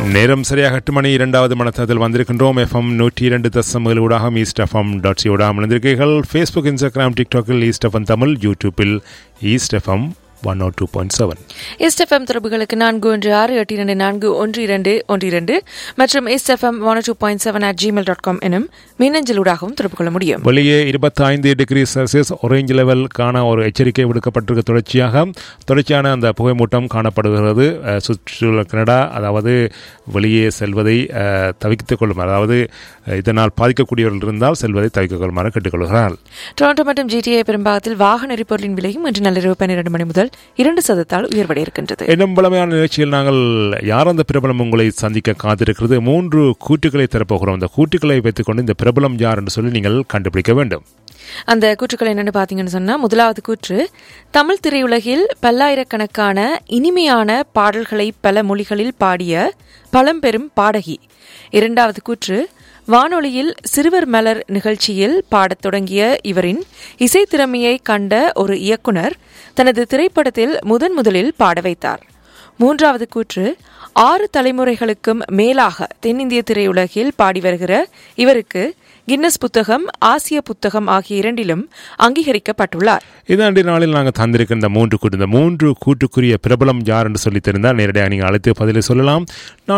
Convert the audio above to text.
நேரம் சரியாக எட்டு மணி இரண்டாவது மனத்தத்தில் வந்திருக்கின்றோம் எஃப்எம் நூற்றி இரண்டு தசம் ஊடாக ஈஸ்ட் எஃப்எம் டாட் சி ஊடாக இணைந்திருக்கீர்கள் ஃபேஸ்புக் இன்ஸ்டாகிராம் டிக்டாக்கில் ஈஸ்ட் எஃப்எம் தமிழ் யூடியூப்பில் East FM one O two point seven SFM தொடர்புகளுக்கு நான்கு ஒன்று ஆறு எட்டு இரண்டு நான்கு ஒன்று இரண்டு ஒன்று இரண்டு மற்றும் SFM one two point seven at Gmail dot com எனும் மின்னஞ்சலூடாகவும் தொடர்பு கொள்ள முடியும் வெளியே இருபத்தி ஐந்து டிகிரி செல்சியஸ் ஒரேஞ்ச் லெவலுக்கான ஒரு எச்சரிக்கை விடுக்கப்பட்டிருக்க தொடர்ச்சியாக தொடர்ச்சியான அந்த புகைமூட்டம் காணப்படுகிறது அஹ், சுற்றுலா கனடா அதாவது வெளியே செல்வதை அஹ், தவிர்த்துக் கொள்ளும் அதாவது அஹ், இதனால் பாதிக்கக்கூடியவர்கள் இருந்தால் செல்வதை தவிர்த்துக் கொள்ளுமாறு கேட்டுக்கொள்கிறார் டொரண்டோ மற்றும் ஜிடிஏ பெரும்பாகத்தில் வாகன எரிபொருளின் விலையும் இன்று நள்ளிரவு பன்னிரண்டு மணி முதல் இரண்டு சதத்தால் உயர்வடைய இருக்கின்றது இன்னும் பலமையான நிகழ்ச்சியில் நாங்கள் யார் அந்த பிரபலம் உங்களை சந்திக்க காத்திருக்கிறது மூன்று கூட்டுகளை தரப்போகிறோம் அந்த கூட்டுகளை வைத்துக்கொண்டு இந்த பிரபலம் யார் என்று சொல்லி நீங்கள் கண்டுபிடிக்க வேண்டும் அந்த கூற்றுக்கள் என்னன்னு பாத்தீங்கன்னு சொன்னா முதலாவது கூற்று தமிழ் திரையுலகில் பல்லாயிரக்கணக்கான இனிமையான பாடல்களை பல மொழிகளில் பாடிய பழம்பெரும் பாடகி இரண்டாவது கூற்று வானொலியில் சிறுவர் மலர் நிகழ்ச்சியில் பாடத் தொடங்கிய இவரின் இசைத்திறமையை கண்ட ஒரு இயக்குனர் தனது திரைப்படத்தில் முதன் முதலில் பாட வைத்தார் மூன்றாவது கூற்று ஆறு தலைமுறைகளுக்கும் மேலாக தென்னிந்திய திரையுலகில் பாடி வருகிற இவருக்கு கின்னஸ் புத்தகம் ஆசிய புத்தகம் ஆகிய இரண்டிலும் அங்கீகரிக்கப்பட்டுள்ளார் இதாண்டி நாளில் நாங்கள் தந்திருக்கின்ற மூன்று கூட்டு இந்த மூன்று கூட்டுக்குரிய பிரபலம் யார் என்று சொல்லி தெரிந்தால் நேரடியாக நீங்கள் அழைத்து பதிலை சொல்லலாம் நான்